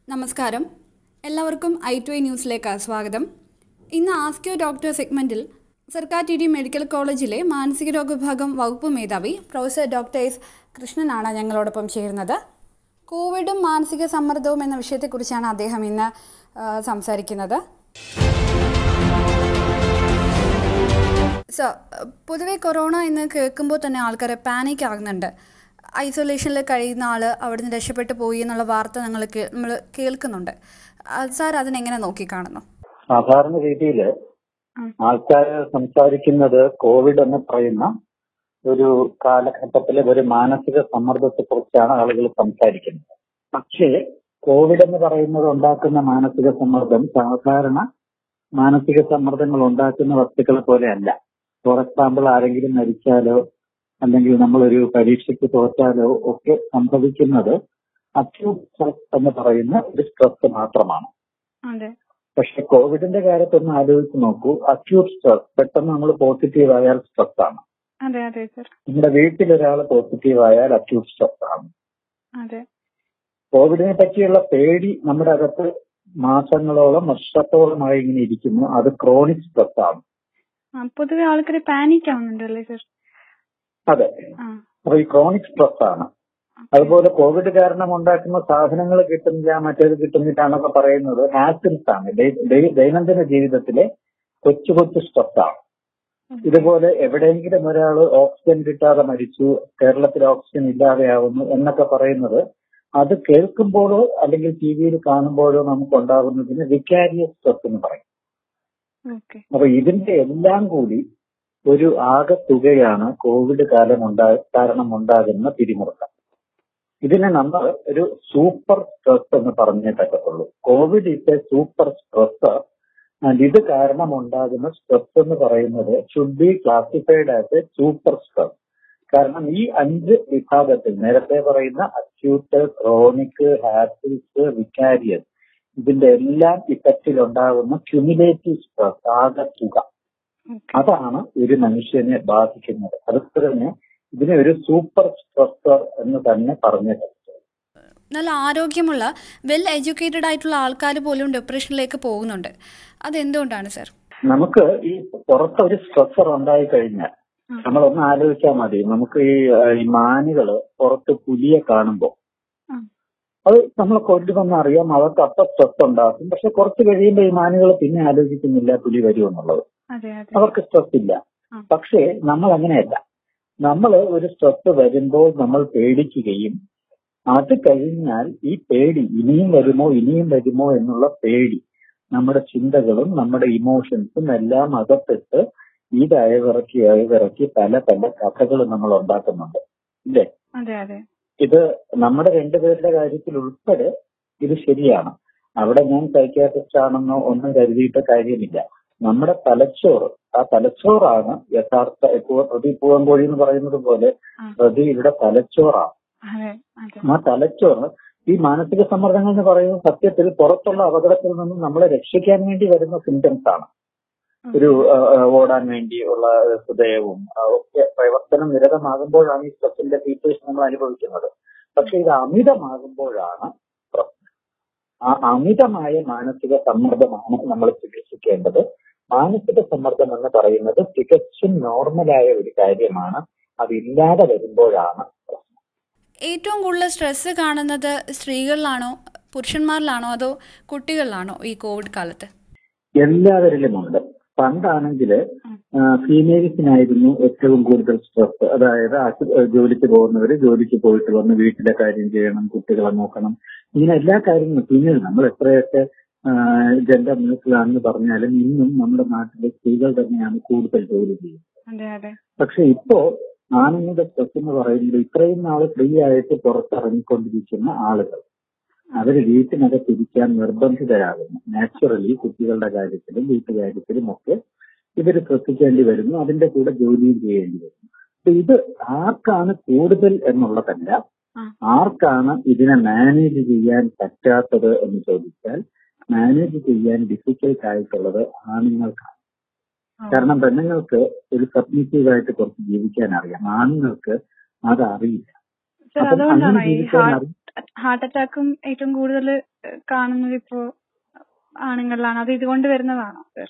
നമസ്കാരം എല്ലാവർക്കും I to I ന്യൂസിലേക്ക് സ്വാഗതം ഇന്ന് ആസ്ക്യോ ഡോക്ടർ സെഗ്മെന്റിൽ സർക്കാർ ടി ഡി മെഡിക്കൽ കോളേജിലെ മാനസിക രോഗ വിഭാഗം വകുപ്പ് മേധാവി പ്രൊഫസർ ഡോക്ടർ എസ് കൃഷ്ണനാണ് ഞങ്ങളോടൊപ്പം ചേരുന്നത് കോവിഡും മാനസിക സമ്മർദ്ദവും എന്ന വിഷയത്തെക്കുറിച്ചാണ് അദ്ദേഹം ഇന്ന് ആ, സംസാരിക്കുന്നത് സോ പൊതുവെ കൊറോണ എന്ന് കേൾക്കുമ്പോൾ തന്നെ ആൾക്കാർ പാനിക് ആകുന്നുണ്ട് ഐസൊലേഷനിൽ കഴിയുന്ന ആൾ അവിടുന്ന് രക്ഷപ്പെട്ടു പോയി എന്നുള്ള വാർത്ത ഞങ്ങൾ നമ്മൾ കേൾക്കുന്നുണ്ട് അത് സാർ അതിനെങ്ങനെ നോക്കിക്കാണുന്നു സാധാരണ രീതിയിൽ ആൾക്കാർ സംസാരിക്കുന്നത് കോവിഡ് എന്ന് പറയുന്ന ഒരു കാലഘട്ടത്തിലെ ഒരു മാനസിക സമ്മർദ്ദത്തെ കുറിച്ചാണ് ആളുകൾ സംസാരിക്കുന്നത് പക്ഷേ കോവിഡ് എന്ന് പറയുന്നത് ഉണ്ടാക്കുന്ന മാനസിക സമ്മർദ്ദം സാധാരണ മാനസിക സമ്മർദ്ദങ്ങൾ ഉണ്ടാക്കുന്ന വസ്തുക്കളെ പോലെ അല്ല ഫോർ എക്സാമ്പിൾ ആരെങ്കിലും മരിച്ചാലോ അല്ലെങ്കിൽ നമ്മളൊരു പരീക്ഷയ്ക്ക് തോറ്റാലോ ഒക്കെ സംഭവിക്കുന്നത് അക്യൂട്ട് സ്ട്രെസ് എന്ന് പറയുന്ന ഒരു സ്ട്രെസ് മാത്രമാണ് അതെ പക്ഷെ കോവിഡിന്റെ കാര്യത്തൊന്ന് ആലോചിച്ച് നോക്കൂ അക്യൂട്ട് സ്ട്രെസ് പെട്ടെന്ന് നമ്മൾ പോസിറ്റീവ് ആയാൽ സ്ട്രെസ് ആണ് അതെ അതെ സർ നമ്മുടെ വീട്ടിൽ ഒരാൾ പോസിറ്റീവ് ആയാൽ അക്യൂട്ട് സ്ട്രെസ് ആണ് അതെ കോവിഡിനെ പറ്റിയുള്ള പേടി നമ്മുടെ അകത്ത് മാസങ്ങളോളം വർഷത്തോളമായി ഇങ്ങനെ ഇരിക്കുന്നു അത് ക്രോണിക് സ്ട്രെസ് ആണ് പൊതുവെ ആൾക്കാർ പാനിക് ആവുന്നുണ്ടല്ലേ സർ അതെ അപ്പൊ ഈ ക്രോണിക് സ്ട്രെസ് ആണ് അതുപോലെ കോവിഡ് കാരണം ഉണ്ടാക്കുന്ന സാധനങ്ങൾ കിട്ടുന്നില്ല മറ്റേത് കിട്ടുന്നില്ലാന്നൊക്കെ പറയുന്നത് ഹാസിൽസ് ആണ് ദൈ- ദൈ- ദൈനംദിന ജീവിതത്തിലെ കൊച്ചു കൊച്ചു സ്ട്രെസ് ആണ് ഇതുപോലെ എവിടെയെങ്കിലും ഒരാൾ ഓക്സിജൻ കിട്ടാതെ മരിച്ചു കേരളത്തിൽ ഓക്സിജൻ ഇല്ലാതെയാവുന്നു എന്നൊക്കെ പറയുന്നത് അത് കേൾക്കുമ്പോഴോ അല്ലെങ്കിൽ ടി വിയിൽ കാണുമ്പോഴോ നമുക്ക് ഉണ്ടാകുന്നതിന് വിക്കാരിയസ് സ്ട്രെസ് എന്ന് പറയും ഓക്കെ അപ്പൊ ഇതിന്റെ എല്ലാം കൂടി ഒരു ആകെ തുകയാണ് കോവിഡ് കാലം ഉണ്ടാ കാരണം ഉണ്ടാകുന്ന പിരിമുറുക്കം ഇതിനെ നമ്മൾ ഒരു സൂപ്പർ സ്ട്രെസ് എന്ന് പറഞ്ഞേ പറ്റത്തുള്ളൂ Covid is a super stress and ഇത് കാരണം ഉണ്ടാകുന്ന സ്ട്രെസ് എന്ന് പറയുന്നത് should be classified as a super stress കാരണം ഈ അഞ്ച് വിഭാഗത്തിൽ നേരത്തെ പറയുന്ന അക്യൂട്ട് ക്രോണിക് ഹാസിൽസ് വിക്കാരിയസ് ഇതിന്റെ എല്ലാം ഇഫക്റ്റിൽ ഉണ്ടാകുന്ന ക്യുമുലേറ്റീവ് സ്ട്രെസ് ആകെ തുക അതാണ് ഒരു മനുഷ്യനെ ബാധിക്കുന്നത് അതുപോലെ തന്നെ ഇതിനെ ഒരു സൂപ്പർ സ്ട്രെസ്സർ എന്ന് തന്നെ പറഞ്ഞിട്ടുണ്ട് നല്ല ആരോഗ്യമുള്ള വെൽ എഡ്യൂക്കേറ്റഡ് ആയിട്ടുള്ള ആൾക്കാർ പോലും ഡിപ്രഷനിലേക്ക് പോകുന്നുണ്ട് അതെന്തുകൊണ്ടാണ് സർ നമുക്ക് ഈ പുറത്ത് ഒരു സ്ട്രെസ്സർ ഉണ്ടായി കഴിഞ്ഞാൽ നമ്മളൊന്ന് ആലോചിച്ചാൽ മതി നമുക്ക് ഈ ആ, ഈ മാനുകള് പുറത്ത് പുലിയെ കാണുമ്പോൾ അത് നമ്മൾ കൊല്ലുമെന്ന് അറിയാം അവർക്ക് അപ്പൊ സ്ട്രെസ് ഉണ്ടാക്കും പക്ഷെ കുറച്ച് കഴിയുമ്പോൾ ഈ മാനുകൾ പിന്നെ ആലോചിക്കുന്നില്ല പുലി വരുമെന്നുള്ളത് അതെ അതെ അവർക്ക് സ്ട്രെസ് ഇല്ല ആ. പക്ഷേ നമ്മൾ അങ്ങനെയല്ല നമ്മൾ ഒരു സ്ട്രെസ് വരുമ്പോൾ നമ്മൾ പേടിക്കുകയും അത് കഴിഞ്ഞാൽ ഈ പേടി ഇനിയും വരുമോ ഇനിയും വരുമോ എന്നുള്ള പേടി നമ്മുടെ ചിന്തകളും നമ്മുടെ ഇമോഷൻസും എല്ലാം അകത്തിട്ട് ഇത് അയവിറക്കി അയവിറക്കി പല പല കഥകൾ നമ്മൾ ഉണ്ടാക്കുന്നുണ്ട് ഇല്ലേ അതെ അതെ ഇത് നമ്മുടെ രണ്ടുപേരുടെ കാര്യത്തിൽ ഉൾപ്പെടെ ഇത് ശരിയാണ് അവിടെ ഞാൻ സൈക്യാട്രിസ്റ്റ് ആണെന്നോ ഒന്നും കരുതിയിട്ട് കാര്യമില്ല നമ്മുടെ തലച്ചോറ് ആ തലച്ചോറാണ് യഥാർത്ഥ ഇപ്പോ പ്രതി പൂവൻകോഴി എന്ന് പറയുന്നത് പോലെ ആ. പ്രതിയുടെ തലച്ചോറാണ് അതെ അതെ ആ തലച്ചോറ് ഈ മാനസിക സമ്മർദ്ദങ്ങൾ എന്ന് പറയുന്നത് സത്യത്തിൽ പുറത്തുള്ള അപകടത്തിൽ നിന്നും നമ്മളെ രക്ഷിക്കാൻ വേണ്ടി വരുന്ന സിംറ്റംസ് ആണ് ഒരു ആ, ആ, ഓടാൻ വേണ്ടിയുള്ള ഹൃദയവും ആ, ഒക്കെ പ്രവർത്തനം നിരതമാകുമ്പോഴാണ് ഈ സ്ട്രെസ്സിന്റെ ഫീച്ചേഴ്സ് നമ്മൾ അനുഭവിക്കുന്നത് പക്ഷെ ഇത് അമിതമാകുമ്പോഴാണ് പ്രശ്നം ആ അമിതമായ മാനസിക സമ്മർദ്ദമാണ് നമ്മൾ ചികിത്സിക്കേണ്ടത് മാനസിക സമ്മർദ്ദം എന്ന് പറയുന്നത് തികച്ചും നോർമലായ ഒരു കാര്യമാണ് അതില്ലാതെ വരുമ്പോഴാണ് പ്രശ്നം ഏറ്റവും കൂടുതൽ സ്ട്രെസ് കാണുന്നത് സ്ത്രീകളിലാണോ പുരുഷന്മാരിലാണോ അതോ കുട്ടികളിലാണോ ഈ കോവിഡ് കാലത്ത് എല്ലാവരിലുമുണ്ട് പണ്ടാണെങ്കിൽ ഫീമെയിൽസിനായിരുന്നു ഏറ്റവും കൂടുതൽ സ്ട്രെസ് അതായത് ആശു- ഏഹ് ജോലിക്ക് പോകുന്നവര് ജോലിക്ക് പോയിട്ട് വന്ന് വീട്ടിലെ കാര്യം ചെയ്യണം കുട്ടികളെ നോക്കണം ഇങ്ങനെ എല്ലാ കാര്യങ്ങളും ഫീമെയിൽ നമ്മൾ എത്രയൊക്കെ ജെൻഡർ ന്യൂസിലാണെന്ന് പറഞ്ഞാലും ഇന്നും നമ്മുടെ നാട്ടിലെ സ്ത്രീകൾ തന്നെയാണ് കൂടുതൽ ജോലി ചെയ്യുന്നത് അതെ അതെ പക്ഷെ ഇപ്പോ ആണുങ്ങളുടെ സ്ട്രെസ് എന്ന് പറയുന്നത് ഇത്രയും നാള് ഫ്രീ ആയിട്ട് പുറത്തിറങ്ങിക്കൊണ്ടിരിക്കുന്ന ആളുകൾ അവര് വീട്ടിനകത്ത് ഇരിക്കാൻ നിർബന്ധിതരാകുന്നു നാച്ചുറലി കുട്ടികളുടെ കാര്യത്തിലും വീട്ടുകാര്യത്തിലും ഒക്കെ ഇവർ ശ്രദ്ധിക്കേണ്ടി വരുന്നു അതിന്റെ കൂടെ ജോലിയും ചെയ്യേണ്ടി വരുന്നു അപ്പൊ ഇത് ആർക്കാണ് കൂടുതൽ എന്നുള്ളതല്ല ആ. ആർക്കാണ് ഇതിനെ മാനേജ് ചെയ്യാൻ പറ്റാത്തത് എന്ന് ചോദിച്ചാൽ മാനേജ് ചെയ്യാൻ ഡിഫിക്കൽട്ട് ആയിട്ടുള്ളത് ആണുങ്ങൾക്കാണ് കാരണം പെണ്ണുങ്ങൾക്ക് ഒരു സബ്മിറ്റീവ് ആയിട്ട് കുറച്ച് ജീവിക്കാൻ അറിയാം ആണുങ്ങൾക്ക് അത് അറിയില്ല സർ അപ്പം അതുകൊണ്ടാണോ അങ്ങനെ ഈ ജീവിക്കാൻ ഹാർട്ട് അറിയും ഹാർട്ട് അറ്റാക്കും ഏറ്റവും കൂടുതൽ കാണുന്നത് ഇപ്പോ ആണുങ്ങളിലാണ് അത് ഇതുകൊണ്ട് വരുന്നതാണോ sir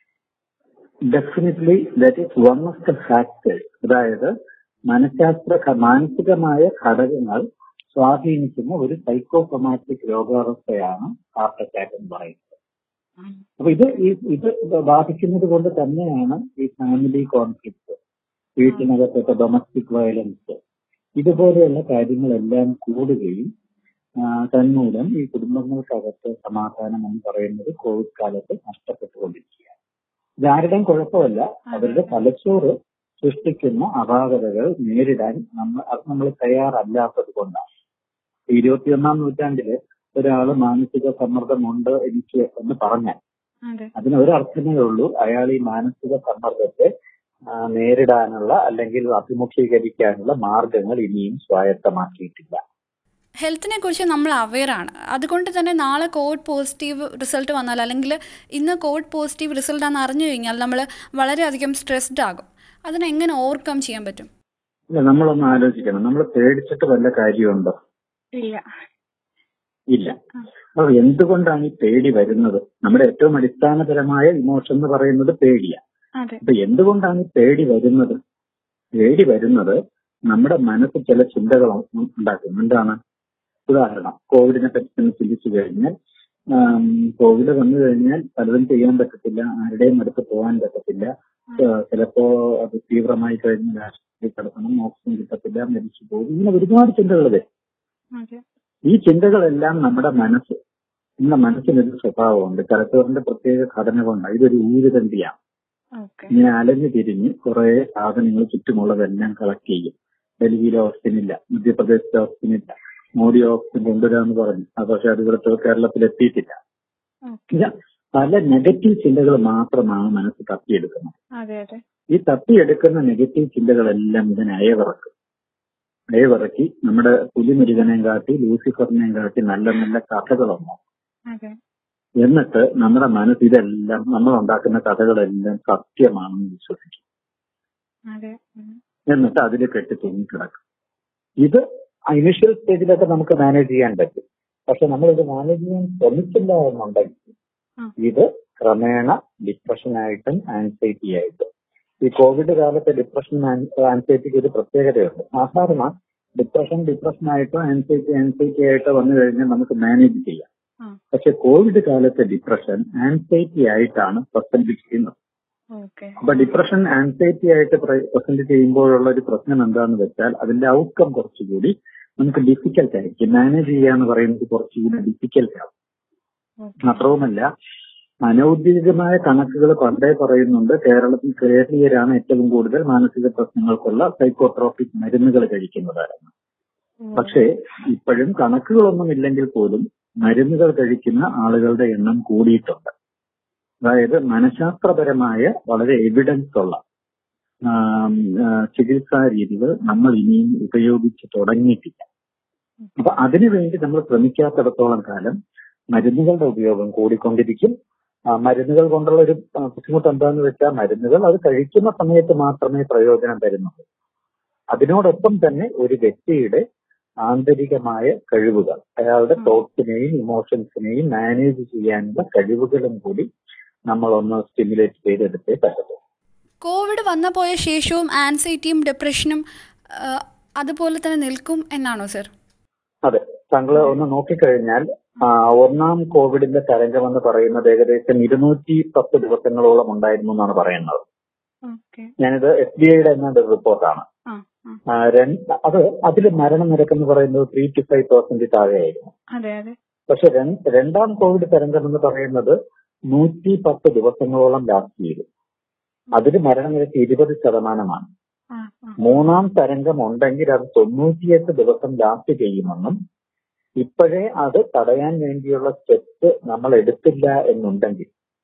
definitely that is one of the factors അതായത് മനഃശാസ്ത്ര ഘ- മാനസികമായ ഘടകങ്ങൾ സ്വാധീനിക്കുന്ന ഒരു സൈക്കോസൊമാറ്റിക് രോഗാവസ്ഥയാണ് ഹാർട്ട് അറ്റാക്ക് എന്ന് പറയുന്നത് അപ്പൊ ഇത് ഈ ഇത് ബാധിക്കുന്നത് കൊണ്ട് തന്നെയാണ് ഈ ഫാമിലി കോൺഫ്ലിക്ട് വീട്ടിനകത്തൊക്കെ ഡൊമസ്റ്റിക് വയലൻസ് ഇതുപോലെയുള്ള കാര്യങ്ങളെല്ലാം കൂടുകയും ആ, തന്മൂലം ഈ കുടുംബങ്ങൾക്കകത്ത് സമാധാനം എന്ന് പറയുന്നത് കോവിഡ് കാലത്ത് നഷ്ടപ്പെട്ടുകൊണ്ടിരിക്കുകയാണ് ഇതാരുടെയും കുഴപ്പമല്ല അവരുടെ തലച്ചോറ് സൃഷ്ടിക്കുന്ന അപാകതകൾ നേരിടാൻ നമ്മൾ അത് നമ്മൾ തയ്യാറല്ലാത്തത് കൊണ്ടാണ് ഇരുപത്തിയൊന്നാം നൂറ്റാണ്ടില് ഒരാള് മാനസിക സമ്മർദ്ദമുണ്ട് എനിക്ക് എന്ന് പറഞ്ഞാൽ അതെ അതിന് ഒരർത്ഥമേ ഉള്ളൂ അയാൾ ഈ മാനസിക സമ്മർദ്ദത്തെ ആ, നേരിടാനുള്ള അല്ലെങ്കിൽ അഭിമുഖീകരിക്കാനുള്ള മാർഗങ്ങൾ ഇനിയും സ്വായത്തമാക്കിയിട്ടില്ല ഹെൽത്തിനെ കുറിച്ച് നമ്മൾ അവെയർ ആണ് അതുകൊണ്ട് തന്നെ നാളെ കോവിഡ് പോസിറ്റീവ് റിസൾട്ട് വന്നാൽ അല്ലെങ്കിൽ ഇന്ന് കോവിഡ് പോസിറ്റീവ് റിസൾട്ട് ആണെന്ന് അറിഞ്ഞു കഴിഞ്ഞാൽ നമ്മൾ വളരെയധികം സ്ട്രെസ്ഡ് ആകും അതിനെ എങ്ങനെ ഓവർകം ചെയ്യാൻ പറ്റും ഇല്ല നമ്മളൊന്ന് ആലോചിക്കണം നമ്മൾ പേടിച്ചിട്ട് വല്ല കാര്യമുണ്ടോ ഇല്ല ഇല്ല അപ്പൊ എന്തുകൊണ്ടാണ് ഈ പേടി വരുന്നത് നമ്മുടെ ഏറ്റവും അടിസ്ഥാനപരമായ ഇമോഷൻ എന്ന് പറയുന്നത് പേടിയാണ് അതെ അപ്പൊ എന്തുകൊണ്ടാണ് ഈ പേടി വരുന്നത് പേടി വരുന്നത് നമ്മുടെ മനസ്സ് ചില ചിന്തകൾ ഉണ്ടാക്കും എന്താണ് ഉദാഹരണം കോവിഡിനെ പറ്റി തന്നെ ചിന്തിച്ചു കഴിഞ്ഞാൽ ആം, കോവിഡ് വന്നു കഴിഞ്ഞാൽ പലതും ചെയ്യാൻ പറ്റത്തില്ല ആരുടെയും അടുത്ത് പോകാൻ പറ്റത്തില്ല ഏഹ് ചിലപ്പോ അത് തീവ്രമായി കഴിഞ്ഞാൽ ആശുപത്രി കിടക്കണം ഓക്സിജൻ കിട്ടത്തില്ല മരിച്ചു പോകും ഇങ്ങനെ ഒരുപാട് ചിന്തകൾ വരും അതെ ഈ ചിന്തകളെല്ലാം നമ്മുടെ മനസ്സ് നമ്മുടെ മനസ്സിനൊരു സ്വഭാവമുണ്ട് തലച്ചോറിന്റെ പ്രത്യേക ഘടന കൊണ്ടാണ് ഇതൊരു ഊരുതണ്ടിയാണ് ഓക്കെ ഇങ്ങനെ അലഞ്ഞു തിരിഞ്ഞ് കുറെ സാധനങ്ങൾ ചുറ്റുമുള്ളതെല്ലാം കളക്ട് ചെയ്യും ഡൽഹിയിൽ ഓക്സിജൻ ഇല്ല മധ്യപ്രദേശിൽ ഓക്സിജൻ ഇല്ല മോഡി ഓക്സിജൻ കൊണ്ടുവരാമെന്ന് പറഞ്ഞു അത് പക്ഷെ അത് ഇവിടെ കേരളത്തിൽ എത്തിയിട്ടില്ല ഓക്കെ ഇല്ല, പല നെഗറ്റീവ് ചിന്തകൾ മാത്രമാണ് മനസ്സ് തപ്പിയെടുക്കുന്നത് അതെ അതെ ഈ തപ്പിയെടുക്കുന്ന നെഗറ്റീവ് ചിന്തകളെല്ലാം ഇതിനെ അയവിറക്കും അയവിറക്കി നമ്മുടെ പുലിമുരുകനെയും കാട്ടി ലൂസിഫറിനെയും കാട്ടി നല്ല നല്ല കഥകളൊന്നും അതെ എന്നിട്ട് നമ്മുടെ മനസ്സ് ഇതെല്ലാം നമ്മൾ ഉണ്ടാക്കുന്ന കഥകളെല്ലാം സത്യമാണെന്ന് വിശ്വസിക്കും അതെ ഉം. എന്നിട്ട് അതിൽ കെട്ടി തൂങ്ങിക്കിടക്കും ഇത് ഇനിഷ്യൽ സ്റ്റേജിലൊക്കെ നമുക്ക് മാനേജ് ചെയ്യാൻ പറ്റും പക്ഷെ നമ്മളിത് മാനേജ് ചെയ്യാൻ ശ്രമിച്ചില്ല എന്നുണ്ടെങ്കിൽ ആ. ഇത് ക്രമേണ ഡിപ്രഷനായിട്ടും ആൻസൈറ്റി ആയിട്ടും ഈ കോവിഡ് കാലത്തെ ഡിപ്രഷൻ ആൻസൈറ്റിക്ക് ഒരു പ്രത്യേകതയുണ്ട് സാധാരണ ഡിപ്രഷൻ ഡിപ്രഷനായിട്ടോ ആൻസൈറ്റി ആൻസൈറ്റി ആയിട്ടോ വന്നു കഴിഞ്ഞാൽ നമുക്ക് മാനേജ് ചെയ്യാം ആ പക്ഷെ കോവിഡ് കാലത്തെ ഡിപ്രഷൻ ആൻസൈറ്റി ആയിട്ടാണ് പ്രസന്റ് ചെയ്യുന്നത് ഓക്കെ അപ്പൊ ഡിപ്രഷൻ ആൻസൈറ്റി ആയിട്ട് പ്രസന്റ് ചെയ്യുമ്പോഴുള്ള ഒരു പ്രശ്നം എന്താന്ന് വെച്ചാൽ അതിന്റെ ഔട്ട്കം കുറച്ചുകൂടി നമുക്ക് ഡിഫിക്കൽട്ട് ആയിരിക്കും മാനേജ് ചെയ്യാന്ന് പറയുന്നത് കുറച്ചുകൂടി ഡിഫിക്കൽട്ട് ആവും ഓക്കെ മാത്രവുമല്ല അനൌദ്യോഗികമായ കണക്കുകൾ പണ്ടേ പറയുന്നുണ്ട് കേരളത്തിൽ കേരളീയരാണ് ഏറ്റവും കൂടുതൽ മാനസിക പ്രശ്നങ്ങൾക്കുള്ള സൈക്കോട്രോപിക് മരുന്നുകൾ കഴിക്കുന്നതായിരുന്നു പക്ഷേ ഇപ്പോഴും കണക്കുകളൊന്നും ഇല്ലെങ്കിൽ പോലും മരുന്നുകൾ കഴിക്കുന്ന ആളുകളുടെ എണ്ണം കൂടിയിട്ടുണ്ട് അതായത് മനഃശാസ്ത്രപരമായ വളരെ എവിഡൻസ് ഉള്ള ആം, ആ, ചികിത്സാ രീതികൾ നമ്മൾ ഇനിയും ഉപയോഗിച്ച് തുടങ്ങിയിട്ടില്ല അപ്പൊ അതിനുവേണ്ടി നമ്മൾ ശ്രമിക്കാത്തിടത്തോളം കാലം മരുന്നുകളുടെ ഉപയോഗം കൂടിക്കൊണ്ടിരിക്കും ആ, മരുന്നുകൾ കൊണ്ടുള്ള ഒരു ആ, ബുദ്ധിമുട്ട് എന്താന്ന് വെച്ചാൽ മരുന്നുകൾ അത് കഴിക്കുന്ന സമയത്ത് മാത്രമേ പ്രയോജനം തരുന്നുള്ളൂ അതിനോടൊപ്പം തന്നെ ഒരു വ്യക്തിയുടെ ആന്തരികമായ കഴിവുകൾ അയാളുടെ തോട്ട്സിനെയും ഇമോഷൻസിനെയും മാനേജ് ചെയ്യാനുള്ള കഴിവുകളും കൂടി നമ്മളൊന്ന് സ്റ്റിമുലേറ്റ് ചെയ്തെടുത്തേ പറ്റത്തുള്ളൂ കോവിഡ് വന്നു പോയ ശേഷവും ആൻസൈറ്റിയും ഡിപ്രഷനും ആ, അതുപോലെ തന്നെ നിൽക്കും എന്നാണോ സർ അതെ താങ്കൾ ഒന്ന് നോക്കിക്കഴിഞ്ഞാൽ ആ, ഒന്നാം കോവിഡിന്റെ തരംഗം എന്ന് പറയുന്നത് ഏകദേശം ഇരുന്നൂറ്റി പത്ത് ദിവസങ്ങളോളം ഉണ്ടായിരുന്നു എന്നാണ് പറയുന്നത് ഓക്കെ ഞാനിത് എസ് ബി ഐയുടെ എന്ന റിപ്പോർട്ടാണ് ആ ആ ആ, രണ്ട് അത് അതിൽ മരണനിരക്ക് എന്ന് പറയുന്നത് ത്രീ ടു ഫൈവ് പെർസെന്റ് താഴെയായിരുന്നു അതെ അതെ പക്ഷെ ര- രണ്ടാം കോവിഡ് തരംഗം എന്ന് പറയുന്നത് നൂറ്റി പത്ത് ദിവസങ്ങളോളം ലാസ്റ്റ് ചെയ്തു അതിൽ മരണനിരക്ക് ഇരുപത് ശതമാനമാണ് ആ ആ മൂന്നാം തരംഗം ഉണ്ടെങ്കിൽ അത് തൊണ്ണൂറ്റിയെട്ട് ദിവസം ലാസ്റ്റ് ചെയ്യുമെന്നും ഇപ്പോഴേ അത് തടയാൻ വേണ്ടിയുള്ള സ്റ്റെപ്പ് നമ്മൾ എടുത്തില്ല എന്നുണ്ടെങ്കിൽ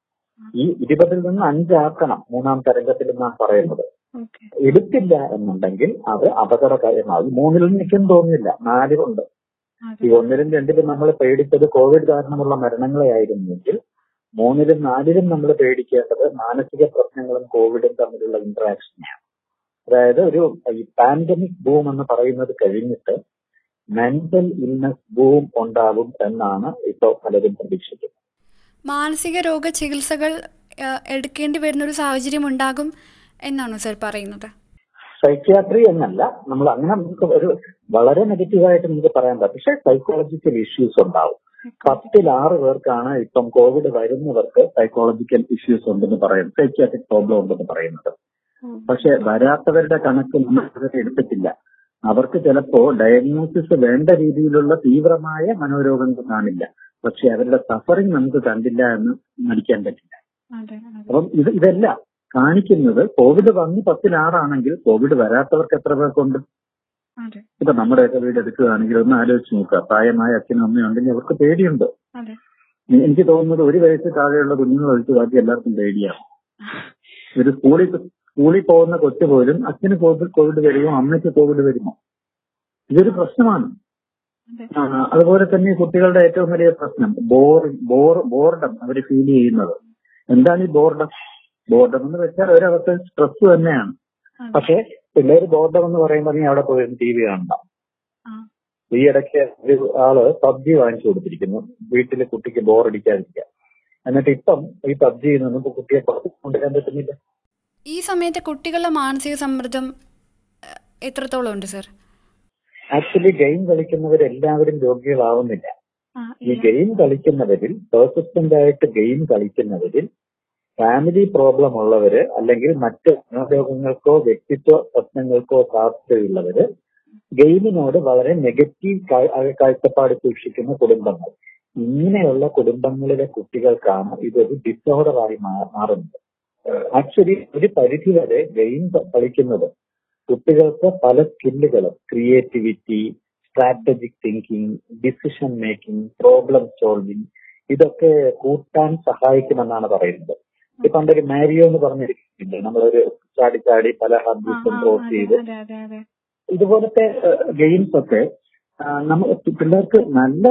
ഈ ഇരുപതിൽ നിന്ന് അഞ്ചാക്കണം മൂന്നാം തരംഗത്തിൽ എന്നാണ് പറയുന്നത് ഓക്കെ എടുത്തില്ല എന്നുണ്ടെങ്കിൽ അത് അപകടകരമാകും മൂന്നിൽ നിൽക്കും തോന്നുന്നില്ല നാലുണ്ട് ഈ അതെ ഒന്നിലും രണ്ടിലും നമ്മൾ പേടിച്ചത് കോവിഡ് കാരണമുള്ള മരണങ്ങളെ ആയിരുന്നെങ്കിൽ മൂന്നിലും നാലിലും നമ്മൾ പേടിക്കേണ്ടത് മാനസിക പ്രശ്നങ്ങളും കോവിഡും തമ്മിലുള്ള ഇന്ററാക്ഷനെയാണ് അതായത് ഒരു ഈ പാൻഡമിക് ബൂം എന്ന് പറയുന്നത് കഴിഞ്ഞിട്ട് മെന്റൽ ഇൽനസ് ബൂം ഉണ്ടാകും എന്നാണ് ഇപ്പോൾ പലരും പ്രതീക്ഷിക്കുന്നത് മാനസിക രോഗ ചികിത്സകൾ ആ, എടുക്കേണ്ടി വരുന്ന ഒരു സാഹചര്യം ഉണ്ടാകും എന്നാണോ സർ പറയുന്നത് സൈക്യാട്രി എന്നല്ല നമ്മൾ അങ്ങനെ നമുക്ക് ഒരു വളരെ നെഗറ്റീവായിട്ട് നമുക്ക് പറയാൻ പറ്റും പക്ഷേ സൈക്കോളജിക്കൽ ഇഷ്യൂസ് ഉണ്ടാവും പത്തിൽ ആറ് പേർക്കാണ് ഇപ്പം കോവിഡ് വരുന്നവർക്ക് സൈക്കോളജിക്കൽ ഇഷ്യൂസ് ഉണ്ടെന്ന് പറയുന്നത് സൈക്യാട്രിക് പ്രോബ്ലം ഉണ്ടെന്ന് പറയുന്നത് പക്ഷെ വരാത്തവരുടെ കണക്ക് നമ്മൾ ഇതുവരെ എടുത്തിട്ടില്ല അവർക്ക് ചിലപ്പോ ഡയഗ്നോസിസ് വേണ്ട രീതിയിലുള്ള തീവ്രമായ മനോരോഗങ്ങൾ കാണില്ല പക്ഷെ അവരുടെ സഫറിങ് നമുക്ക് കണ്ടില്ല എന്ന് നടിക്കാൻ പറ്റില്ല അതെ അതെ അപ്പം ഇത് ഇതല്ല കാണിക്കുന്നത് കോവിഡ് വന്ന് പത്തിലാറാണെങ്കിൽ കോവിഡ് വരാത്തവർക്ക് എത്ര പേർക്കുണ്ട് അതെ ഇപ്പൊ നമ്മുടെയൊക്കെ വീട് എടുക്കുകയാണെങ്കിൽ ഒന്ന് ആലോചിച്ച് നോക്കുക പ്രായമായ അച്ഛനും അമ്മയും ഉണ്ടെങ്കിൽ അവർക്ക് പേടിയുണ്ട് അതെ എ- എനിക്ക് തോന്നുന്നത് ഒരു വയസ്സ് താഴെയുള്ള കുഞ്ഞുങ്ങൾ ഒഴിച്ച് ബാക്കി എല്ലാവർക്കും പേടിയാണ് ഒരു സ്കൂളിൽ സ്കൂളിൽ പോകുന്ന കൊച്ചു പോലും അച്ഛന് കോവിഡ് കോവിഡ് വരുമോ അമ്മയ്ക്ക് കോവിഡ് വരുമോ ഇതൊരു പ്രശ്നമാണ് അതെ ആ, അതുപോലെ തന്നെ കുട്ടികളുടെ ഏറ്റവും വലിയ പ്രശ്നം ബോർ ബോർ ബോർഡം അവർ ഫീൽ ചെയ്യുന്നത് എന്താണ് ഈ ബോർഡം ബോർഡം എന്ന് വെച്ചാൽ ഒരവസ്ഥ സ്ട്രെസ് തന്നെയാണ് അതെ പക്ഷെ പിള്ളേര് ബോർഡം എന്ന് പറയുമ്പോൾ നീ അവിടെ പോയി ടി വി കാണണം ആ ഈ ഇടയ്ക്ക് ഒരു ആള് പബ്ജി വാങ്ങിച്ചു കൊടുത്തിരിക്കുന്നു വീട്ടില് കുട്ടിക്ക് ബോറടിക്കാതിരിക്കാൻ എന്നിട്ട് ഇപ്പം ഈ പബ്ജിയിൽ നിന്നും ഇപ്പൊ കുട്ടിയെ പുറത്ത് കൊണ്ടുവരാൻ പറ്റുന്നില്ല ഈ സമയത്ത് കുട്ടികളുടെ മാനസിക സമ്മർദ്ദം ആ, എത്രത്തോളം ഉണ്ട് സർ ആക്ച്വലി ഗെയിം കളിക്കുന്നവരെല്ലാവരും രോഗികളാവുന്നില്ല ആ ഈ ഇല്ല ഗെയിം കളിക്കുന്നവരിൽ പെർസിസ്റ്റന്റ് ആയിട്ട് ഗെയിം കളിക്കുന്നവരിൽ ഫാമിലി പ്രോബ്ലം ഉള്ളവര് അല്ലെങ്കിൽ മറ്റ് മനോരോഗങ്ങൾക്കോ വ്യക്തിത്വ പ്രശ്നങ്ങൾക്കോ സാധ്യതയുള്ളവര് ഗെയിമിനോട് വളരെ നെഗറ്റീവ് കാഴ്ചപ്പാട് സൂക്ഷിക്കുന്ന കുടുംബങ്ങൾ ഇങ്ങനെയുള്ള കുടുംബങ്ങളിലെ കുട്ടികൾക്കാണ് ഇതൊരു ഡിസോർഡറായി മാറുന്നത് ആക്ച്വലി ഒരു പരിധി വരെ ഗെയിം കളിക്കുന്നത് കുട്ടികൾക്ക് പല സ്കില്ലുകളും creativity strategic thinking decision making problem solving ഇതൊക്കെ കൂട്ടാൻ സഹായിക്കുമെന്നാണ് പറയുന്നത് ഈ പണ്ടൊരു മാരിയോ എന്ന് പറഞ്ഞിരിക്കുന്നില്ലേ നമ്മളൊരു ചാടി ചാടി പല ആ ഹബ്ബിസും ആ ക്രോസ് അതെ ചെയ്ത് അതെ അതെ അതെ ഇതുപോലത്തെ ഗെയിംസ് ഒക്കെ നമ്മൾ പിള്ളേർക്ക് നല്ല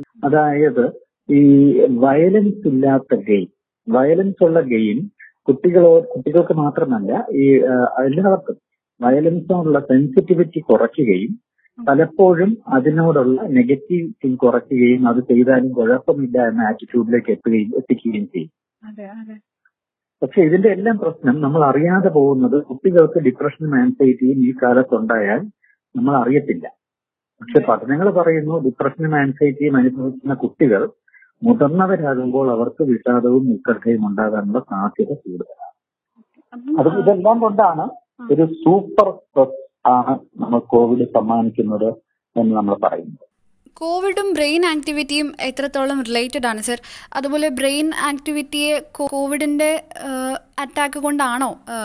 അതായത് ഈ വയലൻസ് ഇല്ലാത്ത ഗെയിം വയലൻസ് ഉള്ള ഗെയിം കുട്ടികളോ കുട്ടികൾക്ക് മാത്രമല്ല ഈ ആ, എല്ലാവർക്കും വയലൻസിനോടുള്ള സെൻസിറ്റിവിറ്റി കുറയ്ക്കുകയും പലപ്പോഴും അതിനോടുള്ള നെഗറ്റീവ് തിങ് കുറയ്ക്കുകയും അത് ചെയ്താലും കുഴപ്പമില്ല എന്ന ആറ്റിറ്റ്യൂഡിലേക്ക് എത്തുകയും എത്തിക്കുകയും ചെയ്യും അതെ അതെ പക്ഷെ ഇതിന്റെ എല്ലാം പ്രശ്നം നമ്മൾ അറിയാതെ പോകുന്നത് കുട്ടികൾക്ക് ഡിപ്രഷനും ആൻസൈറ്റിയും ഈ കാലത്തുണ്ടായാൽ നമ്മൾ അറിയത്തില്ല പക്ഷെ പഠനങ്ങൾ പറയുന്നു ഡിപ്രഷനും ആൻസൈറ്റിയും അനുഭവിക്കുന്ന കുട്ടികൾ മുതിർന്നവരാകുമ്പോൾ അവർക്ക് വിഷാദവും ഉത്കണ്ഠയും ഉണ്ടാകാനുള്ള സാധ്യത കൂടുതലാണ് അപ്പം അത് ആ, ഇതെല്ലാം കൊണ്ടാണ് ഒരു സൂപ്പർ സ്ട്രെസ് ആണ് നമ്മൾ കോവിഡ് സമ്മാനിക്കുന്നത് എന്ന് നമ്മൾ പറയുന്നത് കോവിഡും ബ്രെയിൻ ആക്ടിവിറ്റിയും എത്രത്തോളം റിലേറ്റഡ് ആണ് സർ അതുപോലെ ബ്രെയിൻ ആക്ടിവിറ്റിയെ കോവിഡിൻ്റെ അറ്റാക്ക് കൊണ്ടാണോ ആ,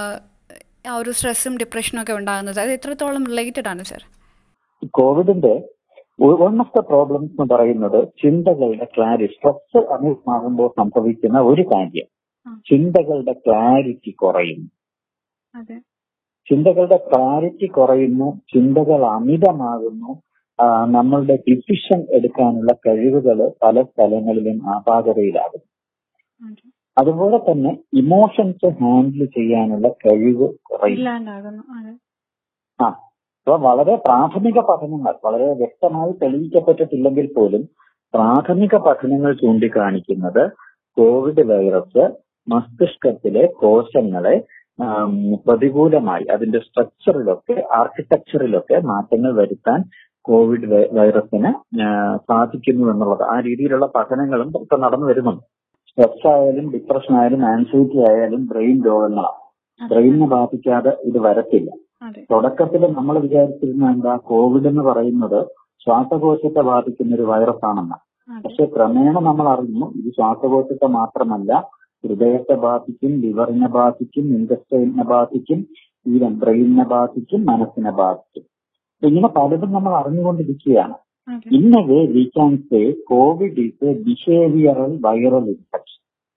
ആ ഒരു സ്ട്രെസ്സും ഡിപ്രഷനും ഒക്കെ ഉണ്ടാകുന്നത് അത് എത്രത്തോളം റിലേറ്റഡ് ആണ് സർ ഈ കോവിഡിന്റെ വൺ ഓഫ് ദ പ്രോബ്ലംസ് എന്ന് പറയുന്നത് ചിന്തകളുടെ ക്ലാരിറ്റി സ്ട്രെസ് അമിതമാകുമ്പോൾ സംഭവിക്കുന്ന ഒരു കാര്യം ആ. ചിന്തകളുടെ ക്ലാരിറ്റി കുറയുന്നു അതെ ചിന്തകളുടെ ക്ലാരിറ്റി കുറയുന്നു ചിന്തകൾ അമിതമാകുന്നു ആ, നമ്മളുടെ ഡിസിഷൻ എടുക്കാനുള്ള കഴിവുകൾ പല സ്ഥലങ്ങളിലും അപാകതയിലാകും അതെ അതുപോലെ തന്നെ ഇമോഷൻസ് ഹാൻഡിൽ ചെയ്യാനുള്ള കഴിവ് കുറയും ഇല്ലാണ്ടാകുന്നു അതെ ആ അപ്പൊ വളരെ പ്രാഥമിക പഠനങ്ങൾ വളരെ വ്യക്തമായി തെളിയിക്കപ്പെട്ടിട്ടില്ലെങ്കിൽ പോലും പ്രാഥമിക പഠനങ്ങൾ ചൂണ്ടിക്കാണിക്കുന്നത് കോവിഡ് വൈറസ് മസ്തിഷ്കത്തിലെ കോശങ്ങളെ ആം, പ്രതികൂലമായി അതിന്റെ സ്ട്രക്ചറിലൊക്കെ ആർക്കിടെക്ചറിലൊക്കെ മാറ്റങ്ങൾ വരുത്താൻ കോവിഡ് വൈ- വൈറസിന് ആ, സാധിക്കുന്നു എന്നുള്ളത് ആ രീതിയിലുള്ള പഠനങ്ങളും ഇപ്പൊ നടന്നു വരുന്നുണ്ട് സ്ട്രെസ് ആയാലും ഡിപ്രഷൻ ആയാലും ആൻസൈറ്റി ആയാലും ബ്രെയിൻ രോഗങ്ങളാണ് ബ്രെയിനിനെ ബാധിക്കാതെ ഇത് വരത്തില്ല അതെ തുടക്കത്തിൽ നമ്മൾ വിചാരിച്ചിരുന്ന എന്താ കോവിഡ് എന്ന് പറയുന്നത് ശ്വാസകോശത്തെ ബാധിക്കുന്ന ഒരു വൈറസ് ആണെന്നാണ് അതെ പക്ഷെ ക്രമേണ നമ്മൾ അറിഞ്ഞു ഇത് ശ്വാസകോശത്തെ മാത്രമല്ല ഹൃദയത്തെ ബാധിക്കും ലിവറിനെ ബാധിക്കും ഇൻഡസ്ട്രൈലിനെ ബാധിക്കും ഈവൻ ബ്രെയിനിനെ ബാധിക്കും മനസ്സിനെ ബാധിക്കും ഇങ്ങനെ പലതും നമ്മൾ അറിഞ്ഞുകൊണ്ടിരിക്കുകയാണ് അതെ in a way we can say Covid is a behavioural viral infection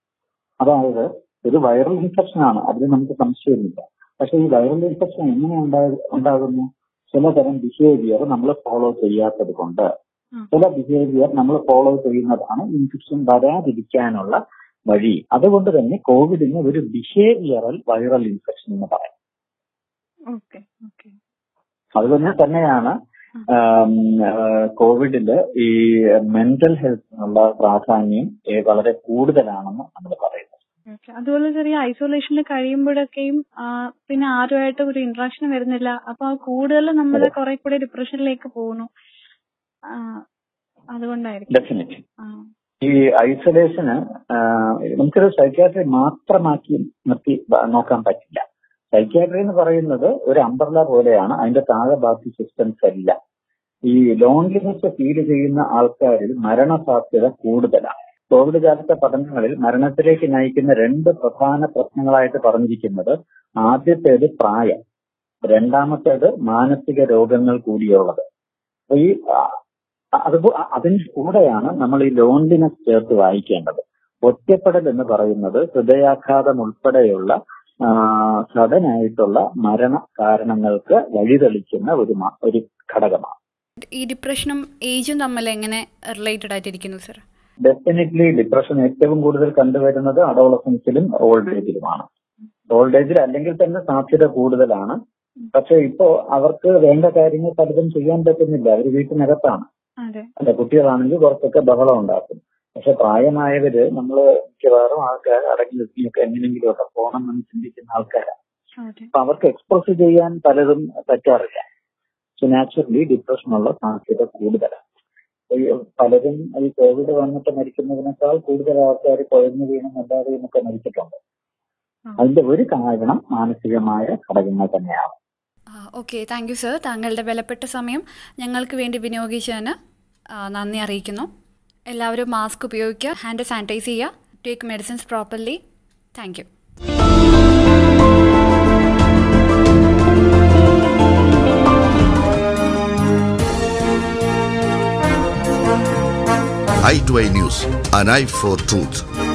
അതായത് ഒരു വൈറൽ ഇൻഫെക്ഷൻ ആണ് അതിൽ നമുക്ക് സംശയമില്ല പക്ഷെ ഈ വൈറൽ ഇൻഫെക്ഷൻ എങ്ങനെ ഉണ്ടാ- ഉണ്ടാകുന്നു ചിലതരം ബിഹേവിയർ നമ്മൾ ഫോളോ ചെയ്യാത്തത് കൊണ്ട് ഉം. ചില ബിഹേവിയർ നമ്മൾ ഫോളോ ചെയ്യുന്നതാണ് ഇൻഫെക്ഷൻ വരാതിരിക്കാനുള്ള വഴി അതുകൊണ്ട് തന്നെ കോവിഡിന് ഒരു ബിഹേവിയറൽ വൈറൽ ഇൻഫെക്ഷൻ എന്ന് പറയാം ഓക്കെ ഓക്കെ അതുതന്നെ തന്നെയാണ് ആം, ആ, കോവിഡില് ഈ മെന്റൽ ഹെൽത്തിനുള്ള പ്രാധാന്യം ഏ, വളരെ കൂടുതലാണെന്ന് നമ്മൾ പറയുന്നത് ഓക്കെ അതുപോലെ ചെറിയ ഐസൊലേഷനിൽ കഴിയുമ്പോഴൊക്കെയും ആ, പിന്നെ ആരുമായിട്ട് ഒരു ഇന്ററാക്ഷൻ വരുന്നില്ല അപ്പൊ കൂടുതൽ നമ്മൾ അതെ. കുറെ കൂടെ ഡിപ്രഷനിലേക്ക് പോകുന്നു ആ, അതുകൊണ്ടായിരിക്കും ഡെഫിനറ്റ്ലി ആ, ഈ ഐസൊലേഷന് നമുക്കൊരു സൈക്യാട്രി മാത്രമാക്കി നിർത്തി ബ- നോക്കാൻ പറ്റില്ല സൈക്യാട്രി എന്ന് പറയുന്നത് ഒരു അംബർല പോലെയാണ് അതിന്റെ താഴെ ബാക്കി സിസ്റ്റംസ് എല്ലാം ഈ ലോൺലിനെസ് ഫീൽ ചെയ്യുന്ന ആൾക്കാരിൽ മരണസാധ്യത കൂടുതലാണ് കോവിഡ് കാലത്തെ പഠനങ്ങളിൽ മരണത്തിലേക്ക് നയിക്കുന്ന രണ്ട് പ്രധാന പ്രശ്നങ്ങളായിട്ട് പറഞ്ഞിരിക്കുന്നത് ആദ്യത്തേത് പ്രായം രണ്ടാമത്തേത് മാനസിക രോഗങ്ങൾ കൂടിയുള്ളത് അപ്പൊ ഈ ആ, അത് അതിന് കൂടെയാണ് നമ്മൾ ഈ ലോൺലിനെസ് ചേർത്ത് വായിക്കേണ്ടത് ഒറ്റപ്പെടൽ എന്ന് പറയുന്നത് ഹൃദയാഘാതം ഉൾപ്പെടെയുള്ള സഡനായിട്ടുള്ള മരണ കാരണങ്ങൾക്ക് വഴിതെളിക്കുന്ന ഒരു മ- ഒരു ഘടകമാണ് ഈ ഡിപ്രഷനും ഏജും തമ്മിൽ എങ്ങനെ റിലേറ്റഡ് ആയിട്ടിരിക്കുന്നു സർ ഡെഫിനറ്റ്ലി ഡിപ്രഷൻ ഏറ്റവും കൂടുതൽ കണ്ടുവരുന്നത് അഡോളസൻസിലും ഓൾഡ് ഏജിലുമാണ് ഓൾഡ് ഏജിൽ അല്ലെങ്കിൽ തന്നെ സാധ്യത കൂടുതലാണ് പക്ഷെ ഇപ്പോ അവർക്ക് വേണ്ട കാര്യങ്ങൾ പലതും ചെയ്യാൻ പറ്റുന്നില്ല അവർ വീട്ടിനകത്താണ് അതെ അല്ല കുട്ടികളാണെങ്കിൽ കുറച്ചൊക്കെ ബഹളം ഉണ്ടാക്കും പക്ഷെ പ്രായമായവര് നമ്മൾ മിക്കവാറും ആൾക്കാർ അടങ്ങി നിർത്തിയൊക്കെ എങ്ങനെയെങ്കിലും ഒക്കെ പോകണം എന്ന് ചിന്തിക്കുന്ന ആൾക്കാരാണ് അതെ അപ്പൊ അവർക്ക് എക്സ്പ്രസ് ചെയ്യാൻ പലതും പറ്റാറില്ല സോ നാച്ചുറലി ഡിപ്രഷനുള്ള സാധ്യത കൂടുതലാണ് ഈ പലരും ഈ കോവിഡ് വന്നിട്ട് മരിക്കുന്നതിനേക്കാൾ കൂടുതൽ ആൾക്കാർ കുഴഞ്ഞു വീണും അല്ലാതെയും ഒക്കെ മരിച്ചിട്ടുണ്ട് അതിന്റെ ഒരു കാരണം മാനസികമായ ഘടകങ്ങൾ തന്നെയാണ് ഓക്കെ താങ്ക് യു സർ താങ്കളുടെ വിലപ്പെട്ട സമയം ഞങ്ങൾക്ക് വേണ്ടി വിനിയോഗിച്ചതിന് ആ, നന്ദി അറിയിക്കുന്നു എല്ലാവരും മാസ്ക് ഉപയോഗിക്കുക ഹാൻഡ് സാനിറ്റൈസ് ചെയ്യുക take medicines properly thank you i2i News, an eye for truth.